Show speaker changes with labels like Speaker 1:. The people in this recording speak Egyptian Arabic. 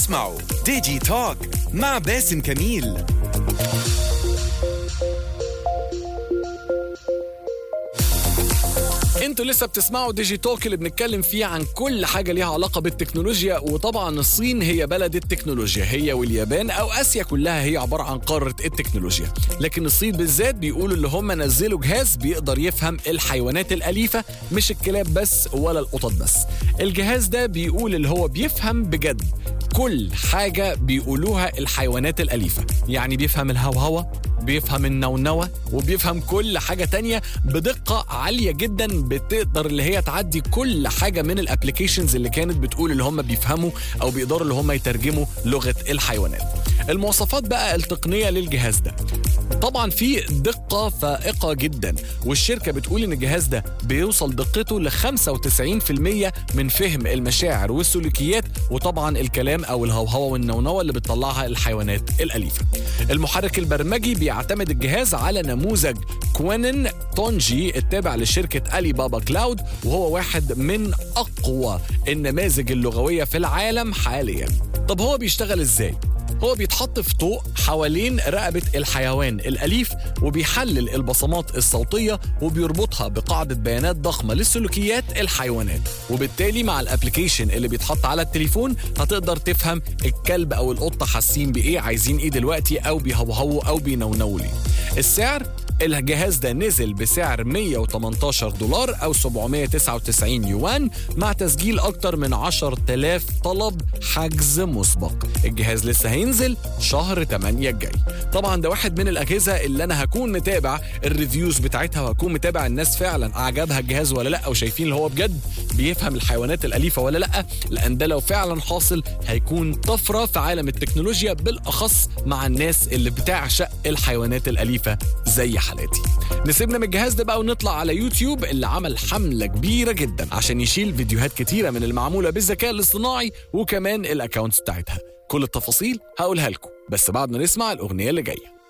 Speaker 1: اسمعوا ديجي توك مع باسم كميل
Speaker 2: انتوا لسه بتسمعوا ديجي توك اللي بنتكلم فيه عن كل حاجه ليها علاقه بالتكنولوجيا وطبعا الصين هي بلد التكنولوجيا هي واليابان او اسيا كلها هي عباره عن قاره التكنولوجيا لكن الصين بالذات بيقولوا اللي هم نزلوا جهاز بيقدر يفهم الحيوانات الاليفه مش الكلاب بس ولا القطط بس الجهاز ده بيقول اللي هو بيفهم بجد كل حاجة بيقولوها الحيوانات الأليفة يعني بيفهم الهوهوة بيفهم النونوة وبيفهم كل حاجة تانية بدقة عالية جدا بتقدر اللي هي تعدي كل حاجة من الابليكيشنز اللي كانت بتقول اللي هم بيفهموا أو بيقدروا اللي هم يترجموا لغة الحيوانات المواصفات بقى التقنية للجهاز ده طبعا في دقة فائقة جدا والشركة بتقول ان الجهاز ده بيوصل دقته ل 95% من فهم المشاعر والسلوكيات وطبعا الكلام او الهوهوة والنونوة اللي بتطلعها الحيوانات الأليفة المحرك البرمجي بيعتمد الجهاز على نموذج كوينن تونجي التابع لشركة ألي بابا كلاود وهو واحد من أقوى النماذج اللغوية في العالم حاليا طب هو بيشتغل ازاي؟ هو بيتحط في طوق حوالين رقبة الحيوان الأليف وبيحلل البصمات الصوتية وبيربطها بقاعدة بيانات ضخمة للسلوكيات الحيوانات وبالتالي مع الابليكيشن اللي بيتحط على التليفون هتقدر تفهم الكلب أو القطة حاسين بإيه عايزين إيه دلوقتي أو بيهوهوا أو بينونوا ليه السعر الجهاز ده نزل بسعر 118 دولار أو 799 يوان مع تسجيل أكتر من 10000 طلب حجز مسبق الجهاز لسه هينزل شهر 8 الجاي طبعا ده واحد من الأجهزة اللي أنا هكون متابع الريفيوز بتاعتها وهكون متابع الناس فعلا أعجبها الجهاز ولا لأ وشايفين اللي هو بجد بيفهم الحيوانات الأليفة ولا لأ لأن ده لو فعلا حاصل هيكون طفرة في عالم التكنولوجيا بالأخص مع الناس اللي بتعشق الحيوانات الأليفة زي حالاتي نسيبنا من الجهاز ده بقى ونطلع على يوتيوب اللي عمل حملة كبيرة جدا عشان يشيل فيديوهات كتيرة من المعمولة بالذكاء الاصطناعي وكمان الاكونتس بتاعتها كل التفاصيل هقولها لكم بس بعد ما نسمع الأغنية اللي جاية